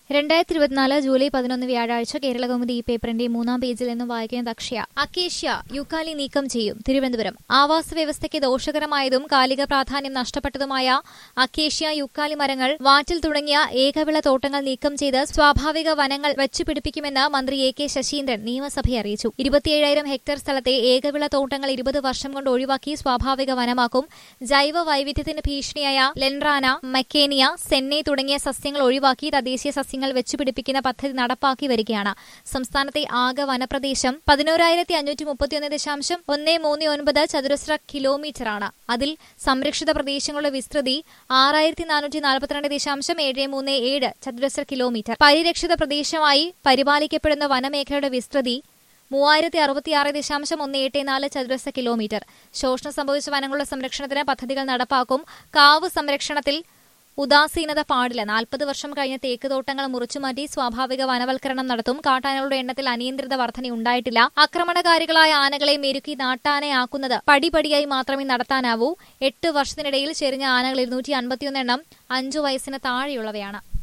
രണ്ടായിരത്തി ഇരുപത്തിനാല് ജൂലൈ പതിനൊന്ന് വ്യാഴാഴ്ച കേരളകൗമുദി ഈ പേപ്പറിന്റെ മൂന്നാം പേജിൽ നിന്നും വായിക്കുന്നത് അക്ഷയ അക്കേഷ്യ യുക്കാലി നീക്കം ചെയ്യും തിരുവനന്തപുരം ആവാസ വ്യവസ്ഥയ്ക്ക് ദോഷകരമായതും കാലിക പ്രാധാന്യം നഷ്ടപ്പെട്ടതുമായ അക്കേഷ്യ യുക്കാലി മരങ്ങൾ വാറ്റിൽ തുടങ്ങിയ ഏകവിള തോട്ടങ്ങൾ നീക്കം ചെയ്ത് സ്വാഭാവിക വനങ്ങൾ വച്ചുപിടിപ്പിക്കുമെന്ന് മന്ത്രി എ കെ ശശീന്ദ്രൻ നിയമസഭയെ അറിയിച്ചു ഇരുപത്തിയേഴായിരം ഹെക്ടർ സ്ഥലത്തെ ഏകവിള തോട്ടങ്ങൾ ഇരുപത് വർഷം കൊണ്ട് ഒഴിവാക്കി സ്വാഭാവിക വനമാക്കും ജൈവ വൈവിധ്യത്തിന് ഭീഷണിയായ ലെൻറാന മക്കേനിയ സെന്നെ തുടങ്ങിയ സസ്യങ്ങൾ ഒഴിവാക്കി തദ്ദേശീയ സസ്യങ്ങൾ വെച്ചുപിടിപ്പിക്കുന്ന പദ്ധതി നടപ്പാക്കി വരികയാണ് സംസ്ഥാനത്തെ ആകെ വനപ്രദേശം പതിനോരായിരത്തി അഞ്ഞൂറ്റി മുപ്പത്തിയൊന്ന് ദശാംശം ഒന്ന് മൂന്ന് ഒൻപത് ചതുരശ്ര കിലോമീറ്ററാണ് അതിൽ സംരക്ഷിത പ്രദേശങ്ങളുടെ വിസ്തൃതി ആറായിരത്തി നാനൂറ്റി നാൽപ്പത്തിരണ്ട് ദശാംശം ഏഴ് മൂന്ന് ഏഴ് ചതുരശ്ര കിലോമീറ്റർ പരിരക്ഷിത പ്രദേശമായി പരിപാലിക്കപ്പെടുന്ന വനമേഖലയുടെ വിസ്തൃതി മൂവായിരത്തി അറുപത്തിയാറ് ദശാംശം ഒന്ന് എട്ട് നാല് ചതുരശ്ര കിലോമീറ്റർ ശോഷണം സംഭവിച്ച വനങ്ങളുടെ സംരക്ഷണത്തിന് പദ്ധതികൾ നടപ്പാക്കും കാവ് സംരക്ഷണത്തിൽ ഉദാസീനത പാടില്ല നാൽപ്പത് വർഷം കഴിഞ്ഞ തേക്ക് തോട്ടങ്ങൾ മുറിച്ചുമാറ്റി സ്വാഭാവിക വനവൽക്കരണം നടത്തും കാട്ടാനകളുടെ എണ്ണത്തിൽ അനിയന്ത്രിത വർധനയുണ്ടായിട്ടില്ല ആക്രമണകാരികളായ ആനകളെ മെരുക്കി നാട്ടാനയാക്കുന്നത് പടിപടിയായി മാത്രമേ നടത്താനാവൂ എട്ട് വർഷത്തിനിടയിൽ ചെരിഞ്ഞ ആനകൾ ഇരുന്നൂറ്റി അൻപത്തിയൊന്ന് എണ്ണം അഞ്ചു വയസ്സിന് താഴെയുള്ളവയാണ്